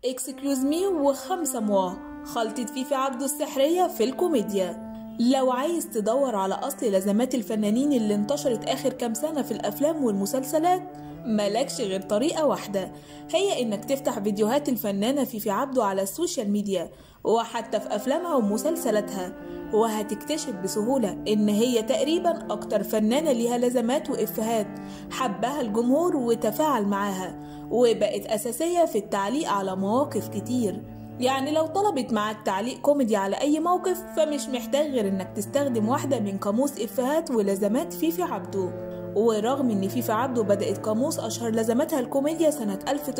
اكسكيوز مي وخمسة موا خلطة فيفي عبده السحرية في الكوميديا لو عايز تدور على أصل لازمات الفنانين اللي انتشرت آخر كام سنة في الأفلام والمسلسلات ملكش غير طريقة واحدة هي إنك تفتح فيديوهات الفنانة فيفي عبده على السوشيال ميديا وحتى في أفلامها ومسلسلاتها وهتكتشف بسهولة إن هي تقريبا أكتر فنانة ليها لازمات وإفيهات حبها الجمهور وتفاعل معاها وبقت أساسية في التعليق على مواقف كتير يعني لو طلبت معاك تعليق كوميدي على أي موقف فمش محتاج غير إنك تستخدم واحدة من قاموس إفيهات ولازمات فيفي عبده ورغم إن فيفي عبده بدأت قاموس أشهر لازماتها الكوميديا سنة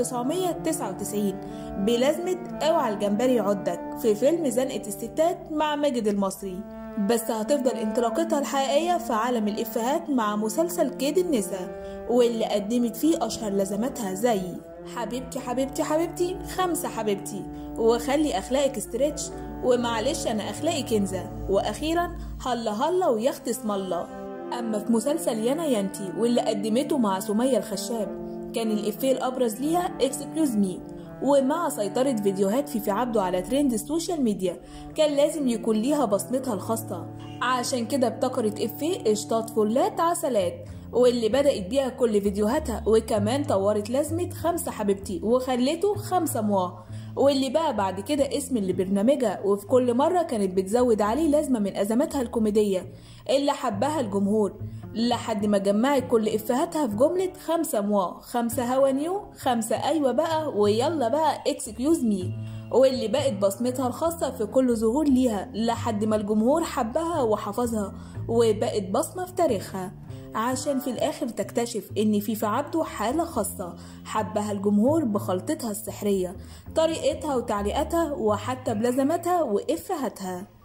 1999 بلازمة اوعى الجمبري عدك في فيلم زنقة الستات مع ماجد المصري بس هتفضل انطلاقتها الحقيقية في عالم الإفيهات مع مسلسل كيد النساء واللي قدمت فيه أشهر لازماتها زي حبيبتي حبيبتي حبيبتي خمسة حبيبتي وخلي أخلاقك استرتش ومعلش أنا أخلاقي كنزة وأخيرا هلا هلا ويخت اسم الله أما في مسلسل يانا يانتي واللي قدمته مع سمية الخشاب كان الإفيه الأبرز ليها اكسكيوز مي ومع سيطرة فيديوهات فيفي عبده على ترند السوشيال ميديا كان لازم يكون ليها بصمتها الخاصة عشان كده ابتكرت إفيه قشطات فلات عسلات واللي بدأت بيها كل فيديوهاتها وكمان طورت لازمة خمسة حبيبتي وخلته خمسة موا واللي بقى بعد كده اسم لبرنامجها وفي كل مرة كانت بتزود عليه لازمة من أزماتها الكوميدية اللي حبها الجمهور لحد ما جمعت كل إفهاتها في جملة خمسة موا خمسة هوا نيو خمسة أيوة بقى ويلا بقى اكسكيوز مي واللي بقت بصمتها الخاصة في كل ظهور ليها لحد ما الجمهور حبها وحفظها وبقت بصمة في تاريخها عشان في الآخر تكتشف إن فيفا عبده حالة خاصة حبها الجمهور بخلطتها السحرية طريقتها وتعليقاتها وحتى بلازماتها وإفهاتها